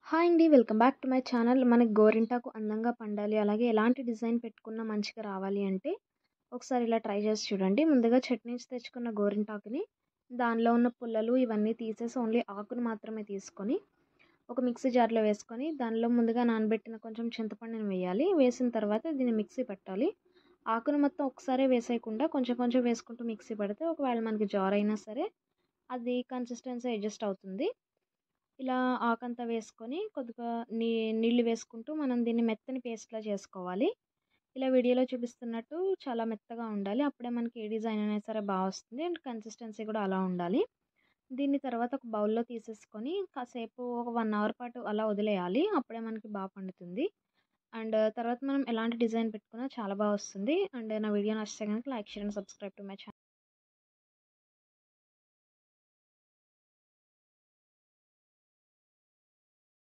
Hi అండి. Welcome back to my channel. మనకి గోరింటాకు అందంగా పండాలి, అలాగే ఎలాంటి డిజైన్ పెట్టుకున్నా మంచిగా రావాలి అంటే, ఒకసారి ఇలా ట్రై చేసి చూడండి. ముందుగా చెట్టు నుంచి తెచ్చుకున్న గోరింటాకుని, దానిలో ఉన్న పుల్లలు ఇవన్నీ తీసేసి ఓన్లీ ఆకును మాత్రమే తీసుకొని, ఒక మిక్సీ జార్‌లో వేసుకొని, దానిలో ముందుగా నానబెట్టిన కొంచెం చింతపండుని వేయాలి. వేసిన తర్వాత దీన్ని మిక్సీ పట్టాలి. ఆకును మొత్తం ఒకసారే వేసేయకుండా కొంచెం కొంచెం వేసుకుంటూ మిక్సీ పడితే, ఒకవేళ మనకి జార్ అయినా సరే, అది కన్సిస్టెన్సీ అడ్జస్ట్ అవుతుంది. ఇలా ఆకంతా వేసుకొని కొద్దిగా నీ నీళ్లు వేసుకుంటూ మనం దీన్ని మెత్తని పేస్ట్‌లా చేసుకోవాలి. ఇలా వీడియోలో చూపిస్తున్నట్టు చాలా మెత్తగా ఉండాలి. అప్పుడే మనకి ఏ డిజైన్ అయినా సరే బా వస్తుంది. అండ్ కన్సిస్టెన్సీ కూడా అలా ఉండాలి. దీన్ని తర్వాత ఒక బౌల్‌లో తీసేసుకొని కాసేపు ఒక 1 అవర్ పాటు అలా వదిలేయాలి. అప్పుడే మనకి బా పండుతుంది. అండ్ తర్వాత మనం ఎలాంటి డిజైన్ పెట్టుకున్నా చాలా బా వస్తుంది. అండ్ నా వీడియో నచ్చితే గనుక like, share and subscribe to my channel.